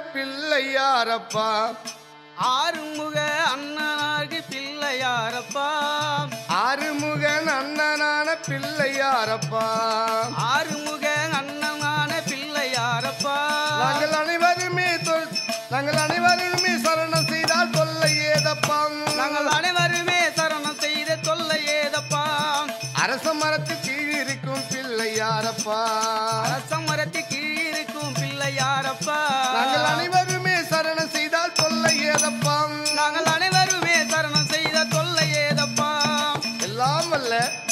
பிள்ளையாரப்பா ஆறுமுக அண்ணனாகி பிள்ளையாரப்பா ஆறுமுகன் அண்ணனான பிள்ளையாரப்பா ஆறுமுக அண்ணனான பிள்ளையாரப்பா நாங்கள் அனைவருமே தொல்- நாங்கள் அனைவருமே சரணம் செய்தால் தொல்லை ஏதப்பா நாங்கள் அனைவருமே சரணம் செய்த தொல்லை ஏதப்பா அரச மரத்து கீழ் இருக்கும் பிள்ளையாரப்பா அரசமரத்து கீழிருக்கும் பிள்ளையாரப்பா நாங்கள் அனைவருமே சரணம் செய்தால் தொல்லை ஏதப்பா நாங்கள் அனைவருமே சரணம் செய்த தொல்லை ஏதப்பா எல்லாம் வல்ல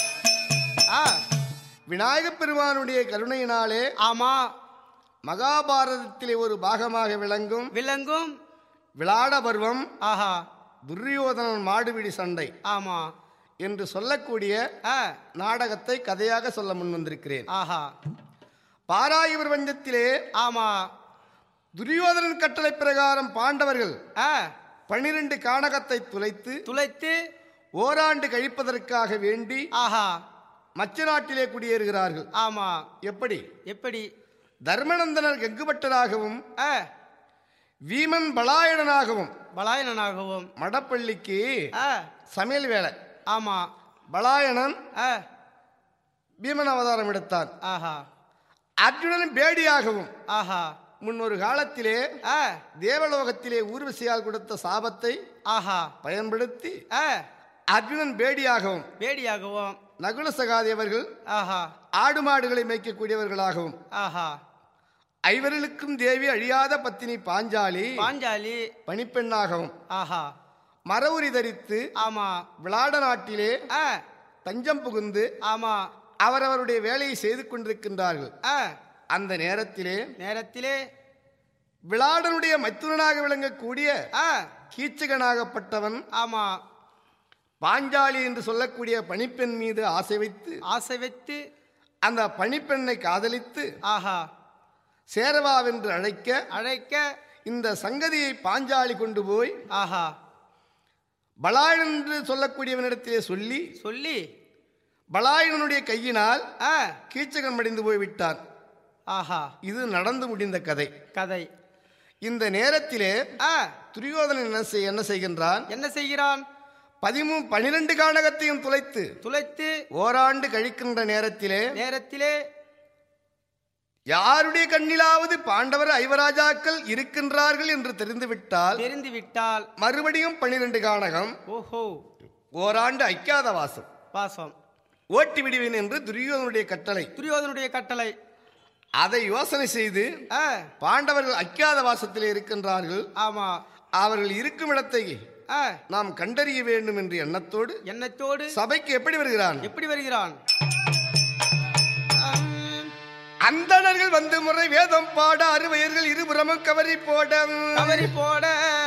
ஆ, விநாயகப் பெருமானுடைய கருணையினாலே ஆமா மகாபாரதத்திலே ஒரு பாகமாக விளங்கும் விலங்கும் விளாட பருவம் ஆஹா துரியோதனன் மாடுபிடி சண்டை ஆமா என்று சொல்லக்கூடிய ஆ, நாடகத்தை கதையாக சொல்ல முன் வந்திருக்கிறேன் ஆஹா பாராய பிரபஞ்சத்திலே ஆமா துரியோதனன் கட்டளை பிரகாரம் பாண்டவர்கள் ஆ, பன்னிரண்டு கானகத்தை துளைத்து துளைத்து ஓராண்டு கழிப்பதற்காக வேண்டி ஆஹா மச்ச நாட்டிலே குடியேறுகிறார்கள் ஆமா எப்படி எப்படி தர்மநந்தனர் கெங்குபட்டராகவும் ஆ, வீமன் பலாயணனாகவும் பலாயனனாகவும் மடப்பள்ளிக்கு ஆ, சமையல் வேலை ஆமா பலாயணன் ஆ, பீமன் அவதாரம் எடுத்தான் ஆஹா அர்ஜுனன் பேடியாகவும் ஆஹா முன்னொரு காலத்திலே ஆ, தேவலோகத்திலே ஊர்வசியால் கொடுத்த சாபத்தை ஆஹா பயன்படுத்தி ஆ, அர்ஜுனன் பேடியாகவும் வேடியாகவும் நகுல சகாதேவர்கள் ஆஹா ஆடு மாடுகளை மேய்க்கக்கூடியவர்களாகவும் ஆஹா ஐவர்களுக்கும் தேவி அழியாத பத்தினி பாஞ்சாலி பாஞ்சாலி பணிப்பெண்ணாகவும் ஆஹா மரவுரி தரித்து ஆமா விளாட நாட்டிலே ஆ, தஞ்சம் புகுந்து ஆமா அவரவருடைய வேலையை செய்து கொண்டிருக்கின்றார்கள் ஆ, அந்த நேரத்திலே நேரத்திலே விளாடனுடைய மைத்துனனாக விளங்கக்கூடிய ஆ, கீச்சகனாகப்பட்டவன் ஆமா பாஞ்சாலி என்று சொல்லக்கூடிய பணிப்பெண் மீது ஆசை வைத்து ஆசை வைத்து அந்த பணிப்பெண்ணை காதலித்து ஆஹா சேரவாவென்று அழைக்க அழைக்க இந்த சங்கதியை பாஞ்சாலி கொண்டு போய் ஆஹா பலாயன் என்று சொல்லக்கூடியவனிடத்திலே சொல்லி சொல்லி பலாயனனுடைய கையினால் ஆ, கீச்சகன் மடிந்து போய் விட்டான் ஆஹா இது நடந்து முடிந்த கதை கதை இந்த நேரத்திலே ஆ, துரியோதனன் என்ன செய்- என்ன செய்கின்றான் என்ன செய்கிறான் பதிமூ பனிரெண்டு கானகத்தையும் துளைத்து துளைத்து ஓராண்டு கழிக்கின்ற நேரத்திலே நேரத்திலே யாருடைய கண்ணிலாவது பாண்டவர் ஐவராஜாக்கள் இருக்கின்றார்கள் என்று தெரிந்துவிட்டால் தெரிந்து விட்டால் மறுபடியும் பன்னிரண்டு கானகம் ஓஹோ ஓராண்டு ஐக்காத வாசம் வாசம் ஓட்டி விடுவேன் என்று துரியோதனுடைய கட்டளை துரியோதனுடைய கட்டளை அதை யோசனை செய்து ஆ, பாண்டவர்கள் ஐக்கியாத வாசத்திலே இருக்கின்றார்கள் ஆமா அவர்கள் இருக்கும் இடத்தை ஆ, நாம் கண்டறிய வேண்டும் என்ற எண்ணத்தோடு எண்ணத்தோடு சபைக்கு எப்படி வருகிறான் எப்படி வருகிறான் ஆம், அந்தணர்கள் வந்து முறை வேதம் பாட அறுவையர்கள் இருபுறமும் கவரி போட கவரி போட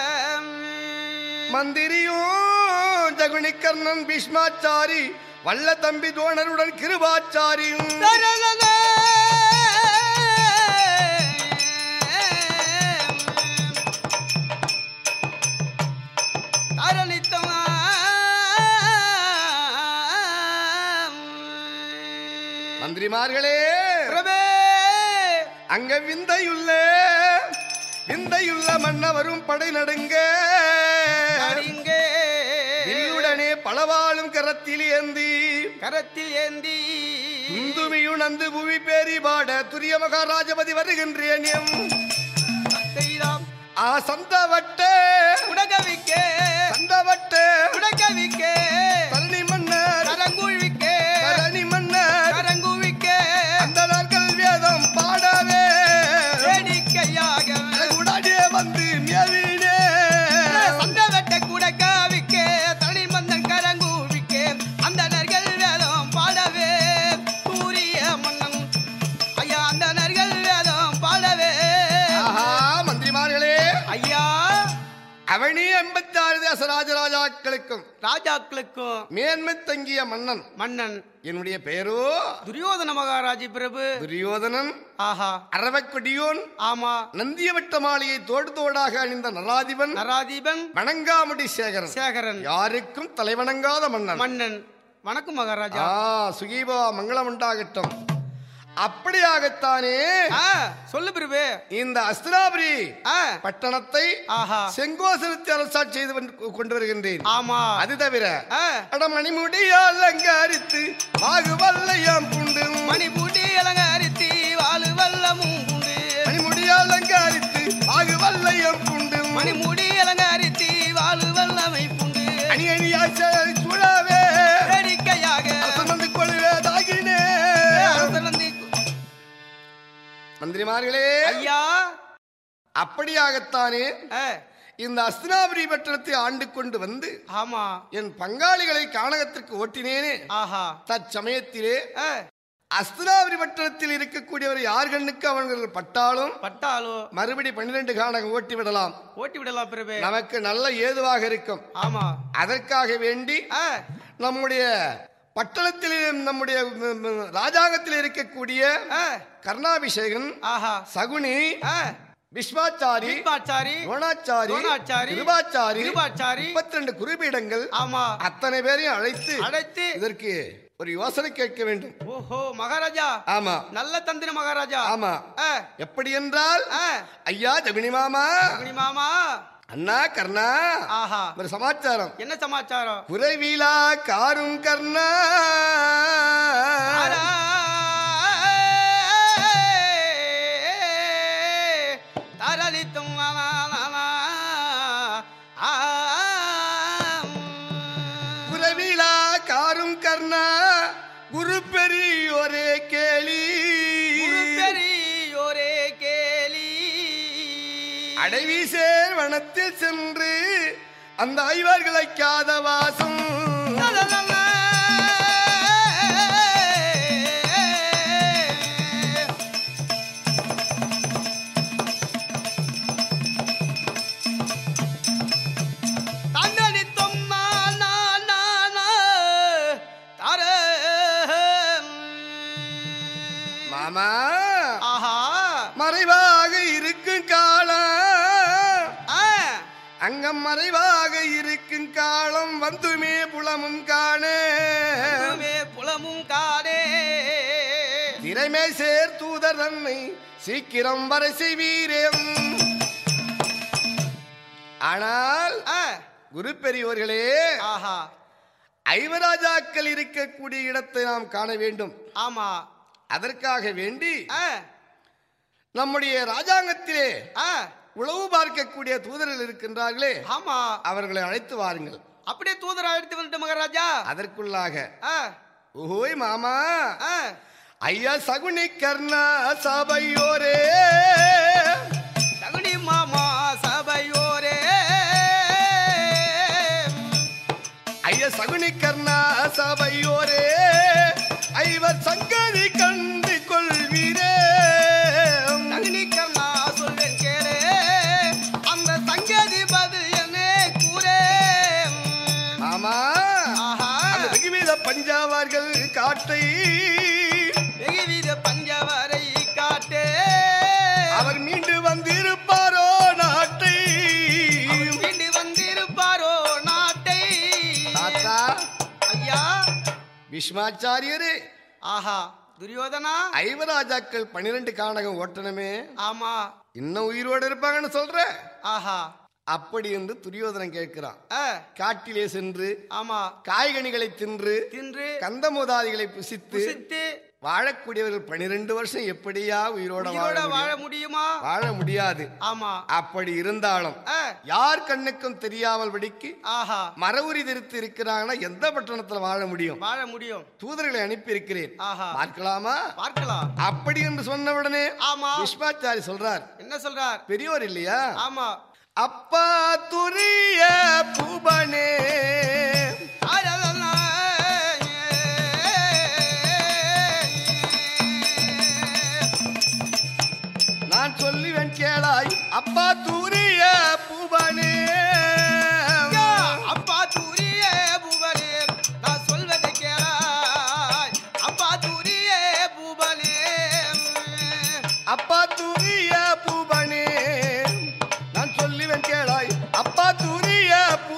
மந்திரியும் ஜகுனி கர்ணன் பீஷ்மாச்சாரி வல்ல தம்பி தோணருடன் கிருபாச்சாரியும் தரணித்தமா மந்திரிமார்களே பிரபே அங்க விந்தையுள்ள விந்தையுள்ள மன்னவரும் படை நடுங்க அடிங்கே வில்லுடனே பலவாளும் கரத்தில் ஏந்தி கரத்தில் ஏந்தி துந்துமியும் நந்து புவி பேரி பாட துரிய மகாராஜபதி வருகின்றேன் எம் செய்தாம் ஆ சந்தவட்ட உடகவிக்கே சந்தவட்ட உடகவிக்கே தரணி மன்னர் கரங்குழிக்கே தரணி மன்னர் கரங்குவிக்கே அந்த நாட்கள் வேதம் பாடவே வேடிக்கையாக உடனே வந்து மேவினே சந்தவட்ட குடக்காவிக்கே தனி மந்தன் கரங்குவிக்கே அந்த நர்கள் வேதம் பாடவே சூரிய மன்னன் ஐயா அந்த நர்கள் வேதம் பாடவே ஆஹா மந்திரிமார்களே ஐயா அவனி எண்பத்தி ஆறு தேசராஜராஜாக்களுக்கும் ராஜாக்களுக்கும் மேன்மை தங்கிய மன்னன் மன்னன் என்னுடைய பெயரோ துரியோதன மகாராஜி பிரபு துரியோதனன் ஆஹா அரவக்கொடியோன் ஆமா நந்தியவட்ட மாலையை தோடு தோடாக அணிந்த நராதிபன் நராதீபன் வணங்காமுடி சேகரன் சேகரன் யாருக்கும் தலைவணங்காத மன்னன் மன்னன் வணக்கம் மகாராஜா ஆ சுகீபா மங்களம் உண்டாகட்டும் அப்படியாகத்தானே ஆ, சொல்லு பிரபு இந்த அஸ்தினாபுரி ஆ, பட்டணத்தை ஆஹா செங்கோசனத்தை அரசாட்சி செய்து வந்து- கொண்டு வருகின்றேன் ஆமா அது தவிர ஆ, அடமணிமுடியால் அலங்கரித்து வாகுவல்லையாம் புண்டு மணிபூட்டி அலங்கரித்தி வாழு வல்லமும் உண்டு மணிமுடியால் அலங்கரித்து வாகுவல்லையாம் புண்டு மணிமுடி அலங்கரித்தி வாழு வல்லமை புண்டு அணி அணியாய் சேரி சூழவே வேடிக்கையாக அசமந்து கொள்வதாகினே அரசனந்தி மந்திரிமார்களே ஐயா அப்படியாகத்தானே ஆ, இந்த அஸ்தினாபுரி பட்டணத்தை ஆண்டு கொண்டு வந்து ஆமா என் பங்காளிகளை கானகத்திற்கு ஓட்டினேனே ஆஹா தற்சமயத்திலே ஆ, அஸ்தினாபுரி பட்டணத்தில் இருக்கக்கூடியவர் யார் கண்ணுக்கு அவர்கள் பட்டாலும் பட்டாலோ மறுபடி பன்னிரண்டு கானகம் ஓட்டி விடலாம் ஓட்டி விடலாம் பிரபு நமக்கு நல்ல ஏதுவாக இருக்கும் ஆமா அதற்காக வேண்டி ஆ, நம்முடைய பட்டணத்தில் நம்முடைய ம், ம், ராஜாங்கத்தில் இருக்கக்கூடிய ஆ, கர்ணாபிஷேகன் ஆஹா சகுனி ஆ, விஸ்வாச்சாரி வில்பாச்சாரி துரோணாச்சாரி துரோணாச்சாரி, கிருபாச்சாரி கிருபாச்சாரி, முப்பத்தி ரெண்டு குறிப்பீடங்கள் ஆமா அத்தனை பேரையும் அழைத்து அழைத்து இதற்கு ஒரு யோசனை கேட்க வேண்டும் ஓஹோ மகாராஜா ஆமா நல்ல தந்திர மகாராஜா ஆமா ஆ, எப்படி என்றால் ஆ, ஐயா ஜமினி மாமா அக்னி மாமா அண்ணா கர்ணா ஆஹா ஒரு சமாச்சாரம் என்ன சமாச்சாரம் குறைவிலா காரும் கர்ணா ஆரா. தரளித்தும் லாலாலாலா. ஆம். குறைவிலா காரும் கர்ணா குரு பெரியோரே கேளி குரு பெரியோரே கேலி. அடைவி சேர் வனத்தில் சென்று அந்த ஐவர்களை காத வாசம் லலலலா. தன்னடித்தும் நான் நான் நான் நான் தரம். மாமா ஆஹா மறைவாக இருக்கும் காலம் ஆ, அங்கம் மறைவாக இருக்கும் காலம் வந்துமே புலமும் காண அதுவே புலமும் காடே திறமை சேர் தூதர் தன்னை சீக்கிரம் வரை செய்வீரேம் ஆனால் ஆ, குரு பெரியோர்களே ஆஹா ஐவராஜாக்கள் இருக்கக்கூடிய இடத்தை நாம் காண வேண்டும் ஆமா அதற்காக வேண்டி ஆ, நம்முடைய ராஜாங்கத்திலே ஆ, உளவு பார்க்கக்கூடிய தூதர்கள் இருக்கின்றார்களே ஆமா அவர்களை அழைத்து வாருங்கள் அப்படியே தூதரா எடுத்து வந்துட்டு மகாராஜா அதற்குள்ளாக ஆ, ஓய் மாமா ஆ, ஐயா சகுனி கர்ணா சபையோரே தகுனி மாமா சபையோரே ஐயா சகுனி கர்ணா சபையோரே ஐவர் சங்கதி கண்டு கொள்வீரே தகுனி கண்ணா சொல்வேன் கேளே அந்த சங்கதி பதில் என்ன கூறே மாமா ஆஹா அந்த வெகுவித பஞ்சாவார்கள் காட்டை வெகுவித பஞ்சவரை காட்டே அவர் மீண்டு வந்திருப்பாரோ நாட்டை அவர் மீண்டு வந்திருப்பாரோ நாட்டை தாத்தா ஐயா பீஷ்மாச்சாரியரே ஆஹா துரியோதனா ஐவராஜாக்கள் பன்னிரண்டு கானகம் ஓட்டணுமே ஆமா இன்னும் உயிரோடு இருப்பாங்கன்னு சொல்ற ஆஹா அப்படி என்று துரியோதனன் கேட்கிறான் ஆ, காட்டிலே சென்று ஆமா காய்கனிகளை தின்று தின்று கந்தமுதாதிகளை புசித்து புசித்து வாழக்கூடியவர்கள் பனிரெண்டு வருஷம் எப்படியா உயிரோட வாழ உயிரோட வாழ முடியும்? முடியுமா வாழ முடியாது ஆமா அப்படி இருந்தாலும் ஆ, யார் கண்ணுக்கும் தெரியாமல் படிக்கு ஆஹா மரவுரி திருத்தி இருக்கிறாங்கன்னா எந்த பட்டணத்துல வாழ முடியும் வாழ முடியும் தூதர்களை அனுப்பி இருக்கிறேன் ஆஹா பார்க்கலாமா பார்க்கலாம் அப்படி என்று சொன்ன உடனே ஆமா விஸ்வாச்சாரி சொல்றார் என்ன சொல்றார் பெரியோர் இல்லையா ஆமா அப்பா துரிய பூபனே அரலலா. நான் சொல்லுவேன் கேளாய் அப்பா துரிய பூபனே ஐயா, அப்பா தூரிய பூபனே நான் சொல்வதை கேளாய் அப்பா தூரிய பூபனே அப்பா துரிய பூபனே நான் சொல்லுவேன் கேளாய் அப்பா துரிய பூ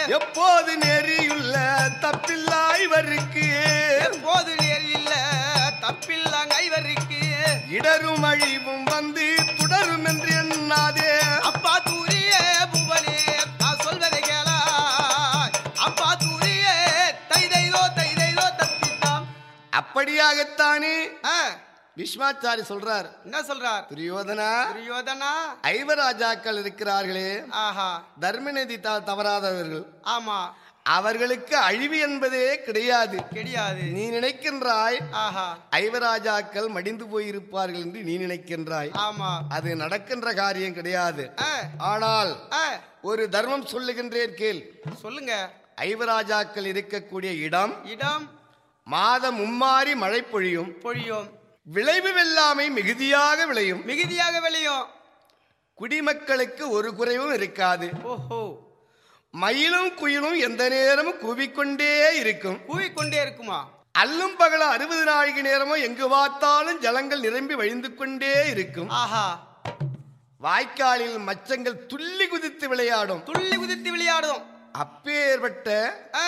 எப்போது நெறியுள்ள தப்பில்லா இவருக்கு எப்போது நேரில் தப்பில்லாங்க ஐவருக்கு இடரும் அழிவும் வந்து தொடரும் என்று எண்ணாதே அப்பா தூரிய புவனே நான் சொல்வதை கேளா அப்பா தூரிய தைதைதோ தைதைதோ தப்பித்தாம் அப்படியாகத்தானே ஆ, விஸ்வாச்சாரி சொல்றார் என்ன சொல்றார் துரியோதனா துரியோதனா ஐவராஜாக்கள் இருக்கிறார்களே ஆஹா தர்மநீதி த- தவறாதவர்கள் ஆமா அவர்களுக்கு அழிவு என்பதே கிடையாது கிடையாது நீ நினைக்கின்றாய் ஆஹா ஐவராஜாக்கள் மடிந்து போயிருப்பார்கள் என்று நீ நினைக்கின்றாய் ஆமா அது நடக்கின்ற காரியம் கிடையாது ஆ, ஆனால் ஆ, ஒரு தர்மம் சொல்லுகின்றேன் கேள் சொல்லுங்க ஐவராஜாக்கள் இருக்கக்கூடிய இடம் இடம் மாதம் மும்மாறி மழை பொழியும் பொழியும் விளைவு வெல்லாமை மிகுதியாக விளையும் மிகுதியாக விளையும் குடிமக்களுக்கு ஒரு குறைவும் இருக்காது ஓஹோ மயிலும் குயிலும் எந்த நேரமும் கூவிக்கொண்டே இருக்கும் கூவிக்கொண்டே இருக்குமா அல்லும் பகல அறுபது நாழிகை நேரமும் எங்கு பார்த்தாலும் ஜலங்கள் நிரம்பி வழிந்து கொண்டே இருக்கும் ஆஹா வாய்க்காலில் மச்சங்கள் துள்ளி குதித்து விளையாடும் துள்ளி குதித்து விளையாடும் அப்பேற்பட்ட ஆ,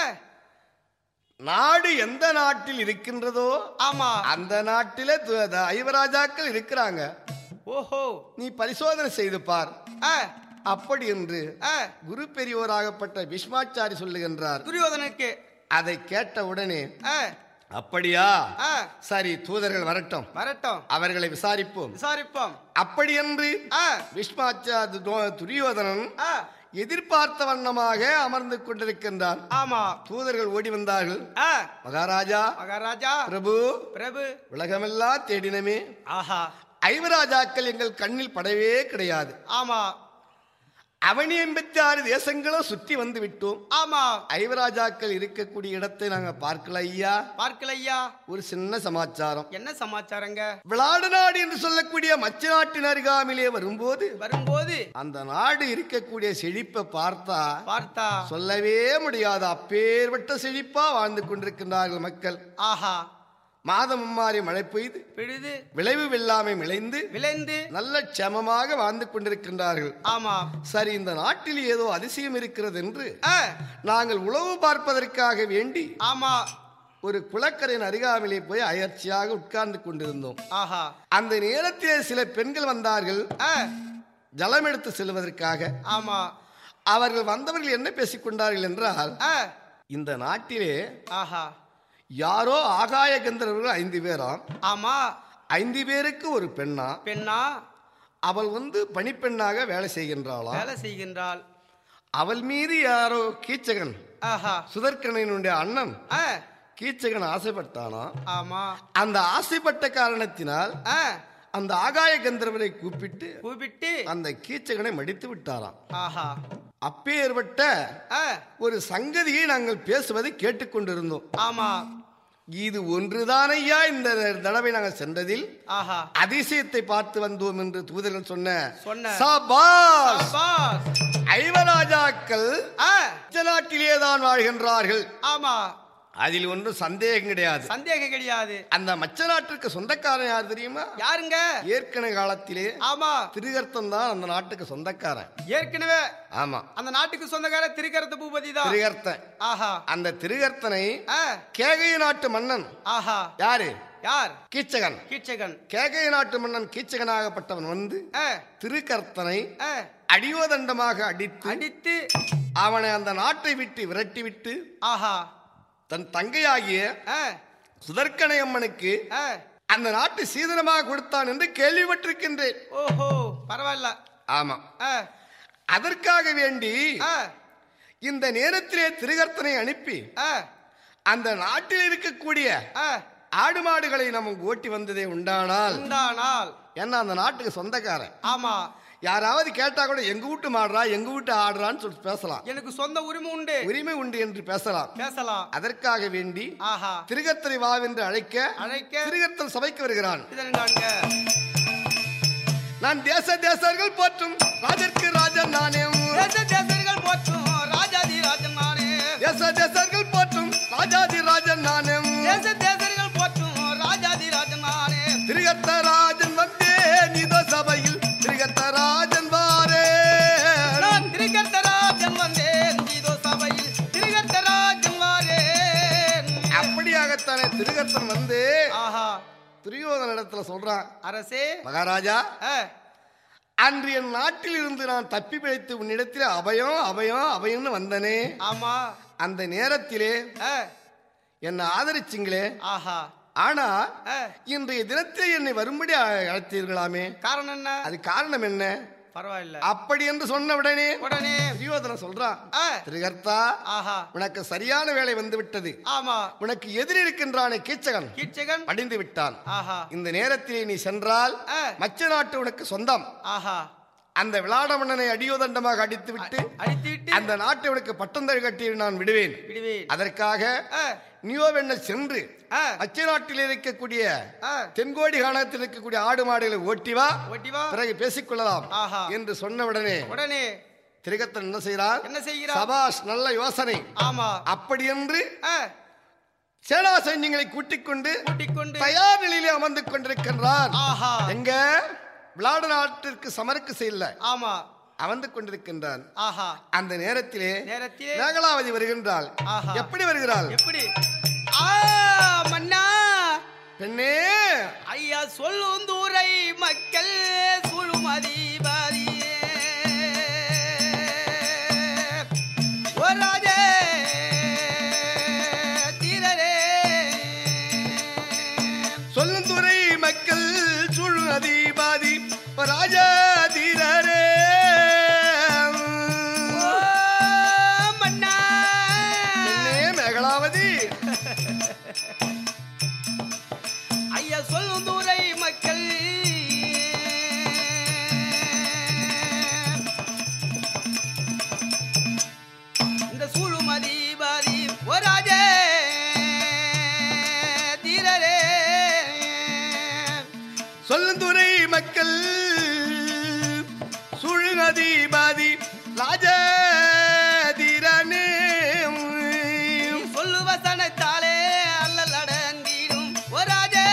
நாடு எந்த நாட்டில் இருக்கின்றதோ ஆமா அந்த நாட்டிலே து- த- ஐவராஜாக்கள் இருக்கிறாங்க ஓஹோ நீ பரிசோதனை செய்து பார் ஆ, அப்படி என்று ஆ, குரு பெரியோராகப்பட்ட பீஷ்மாச்சாரி சொல்லுகின்றார் துரியோதனுக்கு அதை கேட்ட உடனே ஆ, அப்படியா ஆ, சரி தூதர்கள் வரட்டும் வரட்டும் அவர்களை விசாரிப்போம் விசாரிப்போம் அப்படி என்று ஆ, விஸ்வாச்சா து- துரியோதனன் ஆ, எதிர்பார்த்த வண்ணமாக அமர்ந்து கொண்டிருக்கின்றான் ஆமா தூதர்கள் ஓடி வந்தார்கள் ஆ, மகாராஜா மகாராஜா பிரபு பிரபு உலகமெல்லாம் தேடினமே ஆஹா ஐவராஜாக்கள் எங்கள் கண்ணில் படவே கிடையாது ஆமா அவனி எண்பத்தி ஆறு தேசங்களும் சுற்றி வந்து விட்டோம் ஆமா ஐவராஜாக்கள் இருக்கக்கூடிய இடத்தை நாங்க பார்க்கல ஐயா பார்க்கல ஐயா ஒரு சின்ன சமாச்சாரம் என்ன சமாச்சாரங்க விளாடு நாடு என்று சொல்லக்கூடிய மச்ச நாட்டின் அருகாமையிலே வரும்போது வரும்போது அந்த நாடு இருக்கக்கூடிய செழிப்பை பார்த்தா பார்த்தா சொல்லவே முடியாத அப்பேற்பட்ட செழிப்பா வாழ்ந்து கொண்டிருக்கின்றார்கள் மக்கள் ஆஹா மாதம் மாறி மழை பெய்து பிழுது விளைவு வெல்லாமை விளைந்து விளைந்து நல்ல க்ஷமமாக வாழ்ந்து கொண்டிருக்கின்றார்கள் ஆமா சரி இந்த நாட்டில் ஏதோ அதிசயம் இருக்கிறது என்று ஆ, நாங்கள் உளவு பார்ப்பதற்காக வேண்டி ஆமா ஒரு குளக்கரையின் அருகாமையிலே போய் அயற்சியாக உட்கார்ந்து கொண்டிருந்தோம் ஆஹா அந்த நேரத்திலே சில பெண்கள் வந்தார்கள் ஆ, ஜலம் எடுத்து செல்வதற்காக ஆமா அவர்கள் வந்தவர்கள் என்ன பேசிக் கொண்டார்கள் என்றால் ஆ, இந்த நாட்டிலே ஆஹா யாரோ ஆகாய கந்தர்வர்கள் ஐந்து பேராம் ஆமா ஐந்து பேருக்கு ஒரு பெண்ணா பெண்ணா அவள் வந்து பணிப்பெண்ணாக வேலை செய்கின்றாளாம் வேலை செய்கின்றாள் அவள் மீது யாரோ கீச்சகன் ஆஹா சுதர்கனனுடைய அண்ணன் ஆ, கீச்சகன் ஆசைப்பட்டானா ஆமா அந்த ஆசைப்பட்ட காரணத்தினால் ஆ, அந்த ஆகாய கந்தர்வரை கூப்பிட்டு கூப்பிட்டு அந்த கீச்சகனை மடித்து விட்டாராம் ஆஹா அப்பேற்பட்ட ஆ, ஒரு சங்கதியை நாங்கள் பேசுவதை கேட்டுக்கொண்டிருந்தோம் ஆமா இது ஒன்றுதான் ஐயா இந்த தடவை நாங்கள் சென்றதில் ஆஹா அதிசயத்தை பார்த்து வந்தோம் என்று தூதர்கள் சொன்ன சொன்ன. சபாஸ் பாஸ் ஐவராஜாக்கள் ஆ, நாட்டிலே தான் வாழ்கின்றார்கள் ஆமா அதில் ஒன்றும் சந்தேகம் கிடையாது சந்தேகம் கிடையாது அந்த மச்ச நாட்டிற்கு சொந்தக்காரன் யார் தெரியுமா யாருங்க ஏற்கனவே காலத்திலே ஆமா திருகர்த்தன் தான் அந்த நாட்டுக்கு சொந்தக்காரன் ஏற்கனவே ஆமா அந்த நாட்டுக்கு சொந்தக்கார திருக்கரத்து பூபதி தான் திருகர்த்தன் ஆஹா அந்த திருகர்த்தனை ஆ, கேகய நாட்டு மன்னன் ஆஹா யாரு யார் கீச்சகன் கீச்சகன் கேகய நாட்டு மன்னன் கீச்சகனாகப்பட்டவன் வந்து ஆ, திருக்கர்த்தனை ஆ, அடியோதண்டமாக அடித்து அடித்து அவனை அந்த நாட்டை விட்டு விரட்டி விட்டு ஆஹா தன் தங்கையாகிய ஆ, சுதர்க்கனை அம்மனுக்கு ஆ, அந்த நாட்டு சீதனமாக கொடுத்தான் என்று கேள்விப்பட்டிருக்கின்றேன் ஓஹோ பரவாயில்ல ஆமா ஆ, அதற்காக வேண்டி ஆ, இந்த நேரத்திலே திருகர்த்தனை அனுப்பி ஆ, அந்த நாட்டில் இருக்கக்கூடிய ஆ, ஆடு மாடுகளை நம்ம ஓட்டி வந்ததே உண்டானால் உண்டானால் ஏன்னா அந்த நாட்டுக்கு சொந்தக்காரன் ஆமா யாராவது கேட்டா கூட எங்க வீட்டு மாடுறா எங்க வீட்டு ஆடுறான்னு சொல்லி பேசலாம் எனக்கு சொந்த உரிமை உண்டு உரிமை உண்டு என்று பேசலாம் பேசலாம் அதற்காக வேண்டி ஆஹா திருகர்த்தனை வாவென்று அழைக்க அழைக்க திருகர்த்தன் சபைக்கு வருகிறான் இதனை காண்க நான் தேச தேசர்கள் போற்றும் ராஜர்க்கு ராஜன் நானே தேச தேசர்கள் போற்றும் ராஜாதி ராஜன் நானே தேச தேசர்கள் போற்றும் ராஜாதி ராஜன் நானே தேச தேசர்கள் போற்றும் ராஜாதி ராஜன் நானே திருகர்த்த ராஜன் வந்தே நீதோ சபையில் திருகர்த்த ராஜன் வாரே நான் திரிகர்த்தராஜன் வந்தேன் இதோ சபையில் திருகர்த்தன் வந்து ஆஹா துரியோதன இடத்துல சொல்றான் அரசே மகாராஜா ஆ, அன்று என் நாட்டில் இருந்து நான் தப்பி பிழைத்து உன்னிடத்தில் அபயம் அபயம் அபயம்னு வந்தனே ஆமா அந்த நேரத்திலே ஆ, என்னை ஆதரிச்சிங்களே ஆஹா ஆனா ஆ, இன்றைய தினத்தில் என்னை வரும்படி அழ- அழைத்தீர்களாமே காரணம் என்ன அது காரணம் என்ன பரவாயில்ல அப்படி என்று சொன்ன உடனே உடனே துரியோதனன் சொல்றான் ஆ, திருகர்த்தா ஆஹா உனக்கு சரியான வேலை வந்து விட்டது ஆமா உனக்கு எதிரிருக்கின்றானே கீச்சகன் கீட்சகன் அடிந்து விட்டான் ஆஹா இந்த நேரத்திலே நீ சென்றால் ஆ. மச்ச நாட்டு உனக்கு சொந்தம் ஆஹா அந்த விளாட மன்னனை அடியோதண்டமாக அடித்து விட்டு அடித்து விட்டு அந்த நாட்டை உனக்கு பட்டந்தழி கட்டி நான் விடுவேன் விடுவேன் அதற்காக ஆ, நியோவென்ன சென்று ஆ, அச்ச நாட்டில் இருக்கக்கூடிய ஆ, தென்கோடி காணத்தில் இருக்கக்கூடிய ஆடு மாடுகளை ஓட்டி வா ஓட்டி வா பிறகு பேசிக்கொள்ளலாம் ஆஹா. என்று சொன்ன உடனே உடனே திரிகத்தன் என்ன செய்கிறார் என்ன செய்கிறார் சபாஷ் நல்ல யோசனை ஆமா அப்படி என்று ஆ, சேனா சைன்யங்களை கூட்டிக் கொண்டு கூட்டிக் கொண்டு தயார் நிலையிலே அமர்ந்து கொண்டிருக்கின்றார் ஆஹா எங்க விளாட நாட்டிற்கு சமருக்கு செய்யல ஆமா அமர்ந்து கொண்டிருக்கின்றான் ஆஹா அந்த நேரத்திலே நேரத்திலே மேகலாவதி வருகின்றாள் ஆஹா. எப்படி வருகிறாள் எப்படி ஆ மன்னா பெண்ணே ஐயா சொல்லும் தூரை மக்கள் சுழுமதிபதியே ஓ ராஜே தீரரே சொல்லும் துறை மக்கள் சூழ் அதிபாதி ராஜா தீரரே ஓ மன்னா பெண்ணே மேகலாவதி ஐயா சொல்லும் தூரை மக்கள் இந்த சூழுமதிபதி ஓ ராஜே தீரரே சொல்லும் துறை மக்கள் சூழ் அதிபாதி ராஜா தீரனே சொல்லு வசனத்தாலே அல்லல் அடங்கிடும் ஓ ராஜே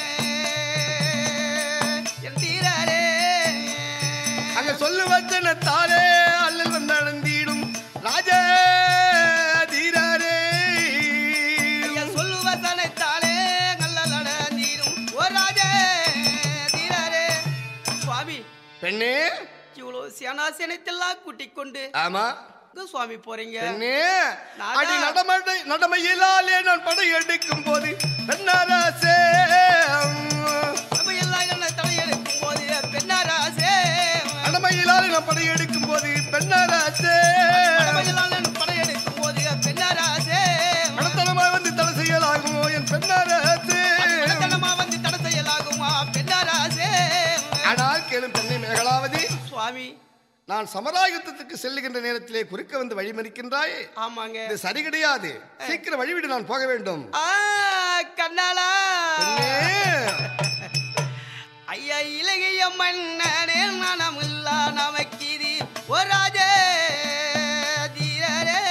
என் தீரரே அங்க சொல்லு வச்சனத்தாலே அல்லல் வந்து நடந்திடும் ராஜா தீரரே ஐயா சொல்லு வசனத்தாலே அல்லல் அடங்கிடும் ஓ ராஜே தீரரே சுவாமி பெண்ணே இவ்வளோ சேனாசேனத்தெல்லாம் கூட்டிக் கொண்டு ஆமா எங்க சுவாமி போறீங்க பெண்ணே நாதா. அடி நடமடை நடமையிலாலே நான் படை எடுக்கும் போது பெண்ணாராசே நம்ம எல்லாம் என்ன தலையெடுக்கும் போது பெண்ணாராசே நடமையிலாலே நான் படை எடுக்கும் போது பெண்ணாராசே நம்ம எல்லாம் என்ன படையெடுக்கும் போது பெண்ணாராசே மனத்தனமாய் வந்து தடை செய்யலாகுமோ என் பெண்ணாராசே மனத்தனமா வந்து தடை செய்யலாகுமா பெண்ணாராசே ஆனால் கேளும் பெண்ணை மேகலாவதி சுவாமி நான் சமராயுத்தத்துக்கு செல்லுகின்ற நேரத்திலே குறுக்க வந்து வழிமறிக்கின்றாயே ஆமாங்க இது சரி கிடையாது சீக்கிரம் வழிவிடு நான் போக வேண்டும் ஆ கண்ணாலா பெண்ணே ஐயா இலகிய மன்னனே மனமில்லா நமக்கிது ஓ ராஜே தீரரே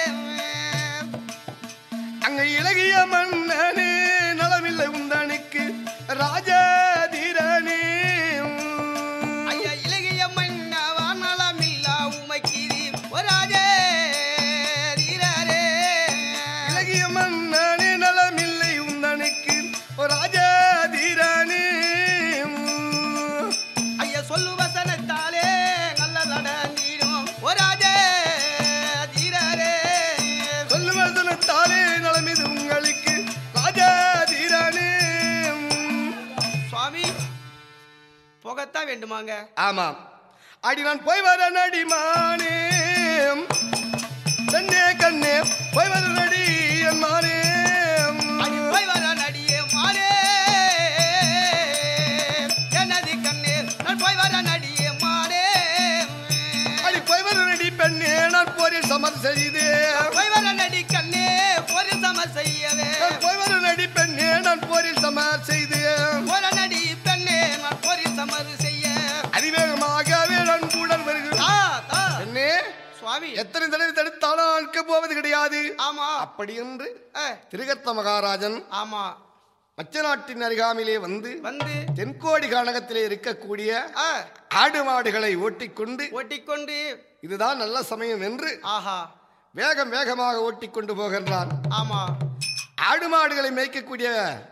அங்க இலகிய மன்னனே நலமில்லை உந்தனுக்கு ராஜதீரனே ஐயா இலகிய மன்னவா நலமில்லா உமக்கிது ஓ ராஜே தீரரே இலகிய மன்னனே நலமில்லை உந்தனுக்கு ராஜதீரனே ஐயா சொல்லு வசனத்தாலே நல்ல நடந்திடும் ஓ ராஜே தீரரே சொல்லு வசனத்தாலே நலமிது உங்களுக்கு ராஜதீரனே சுவாமி போகத்தான் வேண்டுமாங்க ஆமாம் அடி நான் போய் வர நடிமானே கண்ணே கண்ணே போய் வர நடி என் மானே அடி போய் வர நடியே மானே எனது கண்ணே நான் போய் வர நடியே மானே அடி போய் வர நடி பெண்ணே நான் போரில் சமர் செய்தே போய் வர நடி கண்ணே ஒரு சம செய்யவே நான் போய் வர நடி பெண்ணே நான் போரில் சமர் செய்தே ஒரு நடி பெண்ணே நான் ஒரு சமர் செய்ய அதிவேகமாகவே நான் கூட வருகிறேன் தா தா பெண்ணே சுவாமி எத்தனை தடவை தடுத்தாலும் அழுக்க போவது கிடையாது ஆமா அப்படி என்று ஏ, திருகர்த்த மகாராஜன் ஆமா மச்ச நாட்டின் அருகாமையிலே வந்து வந்து தென்கோடி கானகத்திலே இருக்கக்கூடிய ஆ, ஆடு மாடுகளை ஓட்டிக்கொண்டு ஓட்டிக்கொண்டு இதுதான் நல்ல சமயம் என்று ஆஹா வேகம் வேகமாக ஓட்டிக்கொண்டு போகின்றான் ஆமா ஆடு மாடுகளை மேய்க்கக்கூடிய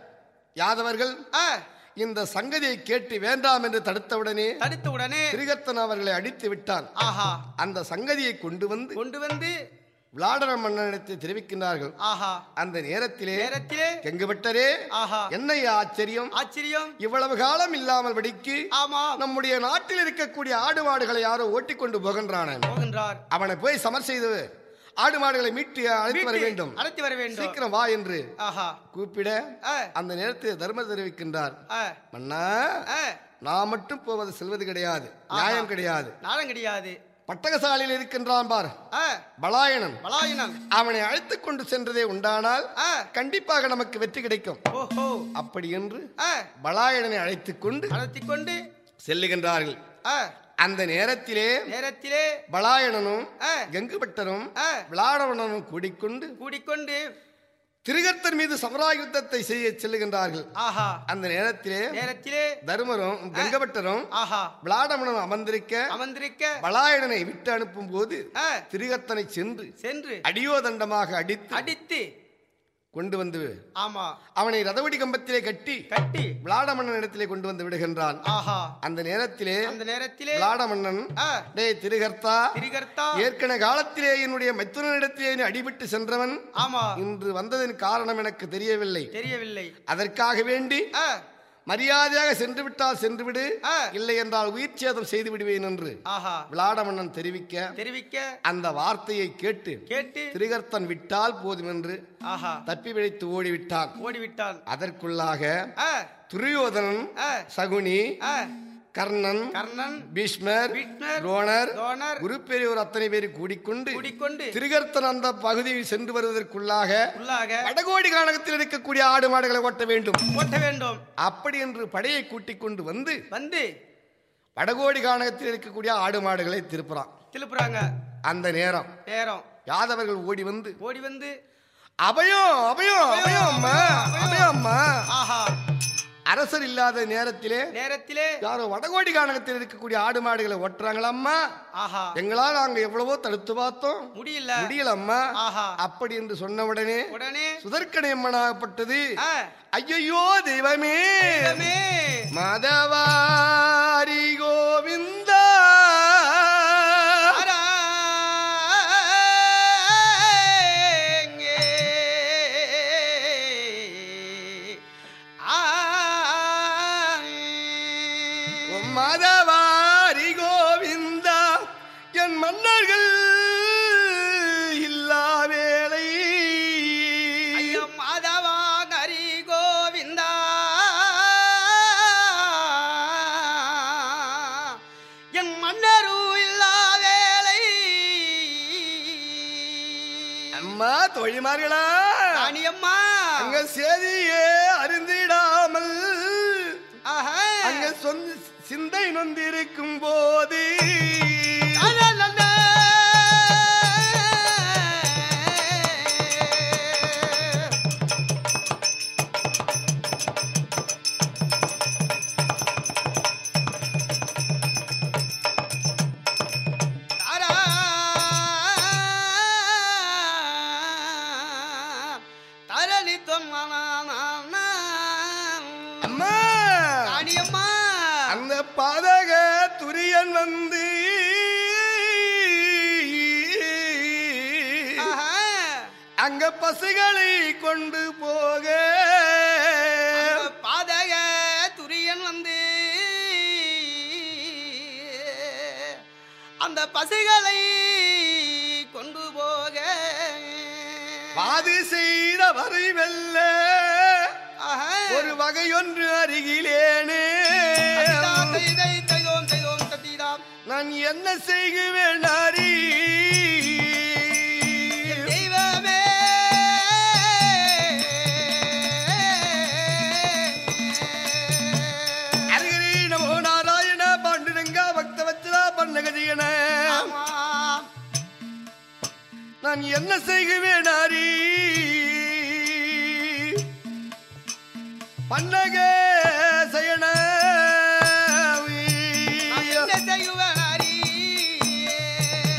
யாதவர்கள் ஆ, இந்த சங்கதியை கேட்டு வேண்டாம் என்று தடுத்தவுடனே தடுத்த உடனே திரிகத்தன் அவர்களை அடித்து விட்டான் ஆஹா அந்த சங்கதியை கொண்டு வந்து கொண்டு வந்து விளாடர மன்னனிடத்தை தெரிவிக்கின்றார்கள் ஆஹா அந்த நேரத்திலே நேரத்திலே கெங்குபட்டரே ஆஹா என்ன ஆச்சரியம் ஆச்சரியம் இவ்வளவு காலம் இல்லாமல் வெடிக்கு ஆமா நம்முடைய நாட்டில் இருக்கக்கூடிய ஆடு மாடுகளை யாரோ ஓட்டிக்கொண்டு போகின்றான போகின்றார் அவனை போய் சமர் செய்து ஆடு மாடுகளை மீட்டு அழைத்து வர வீட்டு வேண்டும் அழைத்து வர வேண்டும் சீக்கிரம் வா என்று ஆஹா கூப்பிட ஆ, அந்த நேரத்தில் தர்மர் தெரிவிக்கின்றார் ஆ, மன்னா ஆ, நான் மட்டும் போவது செல்வது கிடையாது நியாயம் கிடையாது நாளம் கிடையாது பட்டகசாலையில் இருக்கின்றான் பார் ஆ, பலாயனன் பலாயினம் அவனை அழைத்துக் கொண்டு சென்றதே உண்டானால் ஆ, கண்டிப்பாக நமக்கு வெற்றி கிடைக்கும் ஓஹோ அப்படி என்று ஆ, பலாயனனை அழைத்துக் கொண்டு அழைத்துக் கொண்டு செல்லுகின்றார்கள் ஆ, அந்த நேரத்திலே நேரத்திலே பலாயனனும் ஆ, கங்குபட்டரும் ஆ, விளாடவனனும் கூடிக்கொண்டு கூடிக்கொண்டு திருகத்தன் மீது சமராய யுத்தத்தை செய்ய செல்லுகின்றார்கள் ஆஹா அந்த நேரத்திலே நேரத்திலே தருமரும் கங்கபட்டரும் ஆஹா விளாடவனும் அமர்ந்திருக்க அமர்ந்திருக்க பலாயனனை விட்டு அனுப்பும் போது ஆ, திரிகத்தனை சென்று சென்று அடியோதண்டமாக அடித்து அடித்து கொண்டு வந்து ஆமா அவனை ரதவடி கம்பத்திலே கட்டி கட்டி விளாடமன்னன் இடத்திலே கொண்டு வந்து விடுகின்றான் ஆஹா அந்த நேரத்திலே அந்த நேரத்திலே விளாடமன்னன் ஆ, டேய் திருகர்த்தா திரிகர்த்தா ஏற்கன காலத்திலே என்னுடைய மைத்துனனிடத்திலே நீ அடிபட்டு சென்றவன் ஆமா இன்று வந்ததன் காரணம் எனக்கு தெரியவில்லை தெரியவில்லை அதற்காக வேண்டி ஆ, மரியாதையாக சென்று விட்டால் சென்று விடு ஆ. இல்லை என்றால் உயிர் சேதம் செய்து விடுவேன் என்று ஆஹா விளாடமன்னன் தெரிவிக்க தெரிவிக்க அந்த வார்த்தையை கேட்டு கேட்டு திரிகர்த்தன் விட்டால் போதும் என்று ஆஹா தப்பி பிழைத்து ஓடிவிட்டான் ஓடிவிட்டான் அதற்குள்ளாக ஆ, துரியோதனன் ஆ, சகுனி ஆ, கர்ணன் கர்ணன் பீஷ்மர் பீஷ்மர், துரோணர் துரோணர், குரு பெரியோர் அத்தனை பேர் கூடிக்கொண்டு கூடிக்கொண்டு திரிகர்த்தன் அந்த பகுதியில் சென்று வருவதற்குள்ளாக உள்ளாக வடகோடி கானகத்தில் இருக்கக்கூடிய ஆடு மாடுகளை ஓட்ட வேண்டும் ஓட்ட வேண்டும் அப்படி என்று படையை கூட்டிக் கொண்டு வந்து வந்து வடகோடி கானகத்தில் இருக்கக்கூடிய ஆடு மாடுகளை திருப்புறான் திருப்புறாங்க அந்த நேரம் நேரம் யாதவர்கள் ஓடி வந்து ஓடி வந்து அபயம் அபயம் அபயம் அம்மா அபயம் அம்மா ஆஹா அரசர் இல்லாத நேரத்திலே நேரத்திலே யாரோ வடகோடி கானகத்தில் இருக்கக்கூடிய ஆடு மாடுகளை ஓட்டுறாங்களம்மா ஆஹா எங்களால் நாங்க எவ்வளவோ தடுத்து பார்த்தோம் முடியல முடியல அம்மா ஆஹா அப்படி என்று சொன்ன உடனே உடனே சுதர்க்கனை அம்மனாகப்பட்டது ஆ, ஐயையோ தெய்வமே தெய்வமே, மதவாரி கோவிந்தா அராங்கே. ஆ. மதவாரி கோவிந்தா என் மன்னர்கள் இல்லா வேளை ஐயோ மாதவா ஹரி கோவிந்தா என் மன்னரு இல்லா வேலை அம்மா தொழிமார்களா ராணியம்மா அங்க செய்தியே அறிந்திடாமல் ஆஹா. அங்க சொந்த சிந்தை நொந்திருக்கும் போது லலலல. தாரா. தரளித்தம் மனானா. அம்மா ராணியம்மா அந்த பாதக துரியன் வந்து ஆஹா. அங்க பசுகளை கொண்டு போக அந்த பாதக துரியன் வந்து அந்த பசுகளை கொண்டு போக பாது செய்த வரை வெல்ல ஆஹா. ஒரு வகையொன்று அருகிலேனே தத்திதாம் தைதை தைதோம் தைதோம் தத்திதாம். நான் என்ன செய்குவேன் அறி தெய்வமே அருகிரி நமோ நாராயண பாண்டுரங்கா பக்த வச்சலா பண்ணகதியன ஆமாம். நான் என்ன செய்குவேன் அறி பன்னக சயன நான் என்ன செய்வேன் அறி?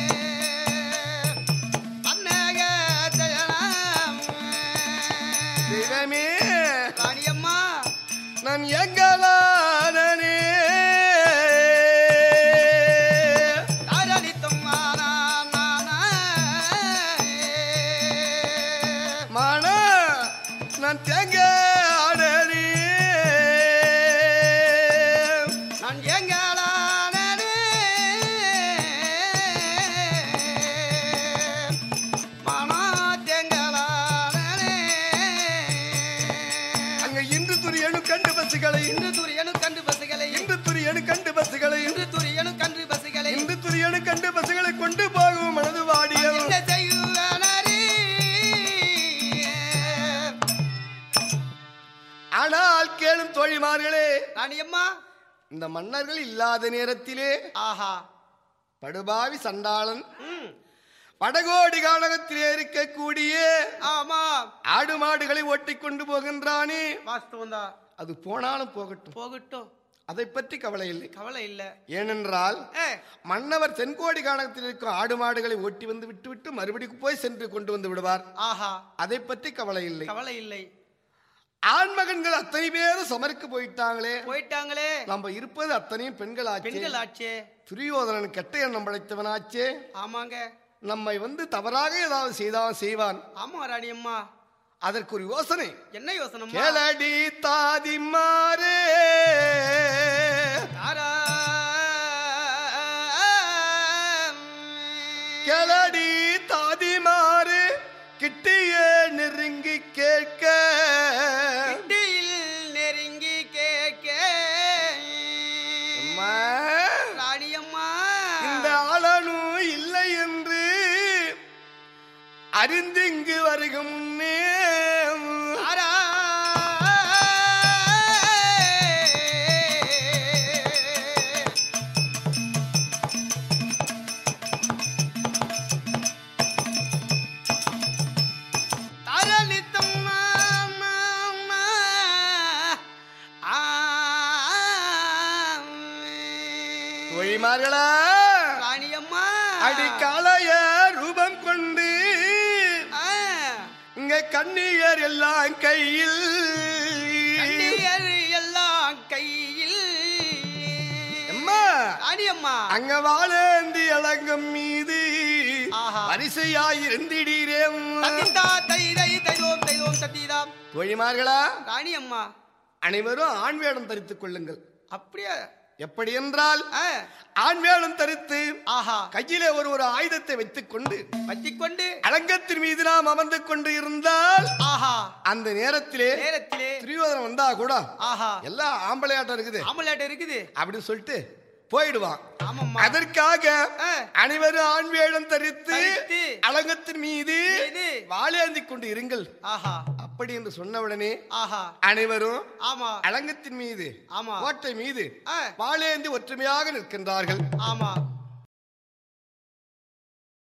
பன்னக செயலாம். கொண்டு போகும் மனது வாடியதும் என்ன செய்வானே ஆனால் கேளும் தோழிமார்களே ராணியம்மா இந்த மன்னர்கள் இல்லாத நேரத்திலே ஆஹா படுபாவி சண்டாளன் ம் படகோடி கானகத்திலே இருக்கக்கூடிய ஆமா ஆடு மாடுகளை ஓட்டி கொண்டு போகின்றானே வாஸ்தவம் தான் அது போனாலும் போகட்டும் போகட்டும் அதை பற்றி கவலை இல்லை கவலை இல்ல ஏனென்றால் ஏ மன்னவர் தென்கோடி கானகத்தில் இருக்கும் ஆடு மாடுகளை ஓட்டி வந்து விட்டுவிட்டு மறுபடியும் போய் சென்று கொண்டு வந்து விடுவார் ஆஹா அதை பற்றி கவலை இல்லை கவலை இல்லை ஆண்மகன்கள் அத்தனை பேரும் சமருக்கு போயிட்டாங்களே போயிட்டாங்களே நம்ம இருப்பது அத்தனையும் பெண்களாச்சே பெண்கள் ஆச்சே துரியோதனன் கெட்ட எண்ணம் படைத்தவனாச்சே ஆமாங்க நம்மை வந்து தவறாக ஏதாவது செய்தான் செய்வான் ஆமா ராணியம்மா அதற்கு ஒரு யோசனை என்ன யோசனம்மா கேளடி தாதிமாரே தாரா கேளடி தாதிமாரே கிட்டியே நெருங்கி கேட்க கிட்டியில் நெருங்கி கேட்க அம்மா, ராணியம்மா இந்த ஆளனும் இல்லை என்று அறிந்திங்கு வருகும் முன்னே தாரா தரளித்தம் ஒழிமார்களா ராணியம்மா அடிக்காலைய ரூபம் கொண்டு ஆ, இங்க கண்ணியர் எல்லாம் கையில் கண்ணியர் எல்லாம் கையில் அம்மா ராணியம்மா அங்க வாழேந்தி அலங்கம் மீது ஆஹா. வரிசையாயிருந்திடீரேன் தத்திதா தைதை தைதோம் தைதோம் தத்திதாம் தோழிமார்களா ராணியம்மா அனைவரும் ஆண் வேடம் தரித்துக் கொள்ளுங்கள் அப்படியா எப்படி என்றால் ஆ, ஆண் வேடம் தரித்து ஆஹா கையிலே ஒரு ஒரு ஆயுதத்தை வைத்துக் கொண்டு வச்சிக்கொண்டு அலங்கத்தின் மீது நாம் அமர்ந்து கொண்டு இருந்தால் ஆஹா அந்த நேரத்திலே நேரத்திலே துரியோதனன் வந்தா கூட ஆஹா எல்லாம் ஆம்பளையாட்டம் இருக்குது ஆமலாட்ட இருக்குது அப்படின்னு சொல்லிட்டு போயிடுவான் ஆமாம்மா அதற்காக ஆ. அனைவரும் ஆண் வேடம் தரித்து தரித்து அலங்கத்தின் மீது மீது வாழேந்தி கொண்டு இருங்கள் ஆஹா அப்படி என்று சொன்னவுடனே ஆஹா அனைவரும் ஆமா அலங்கத்தின் மீது ஆமா கோட்டை மீது ஆ, வாழேந்தி ஒற்றுமையாக நிற்கின்றார்கள் ஆமா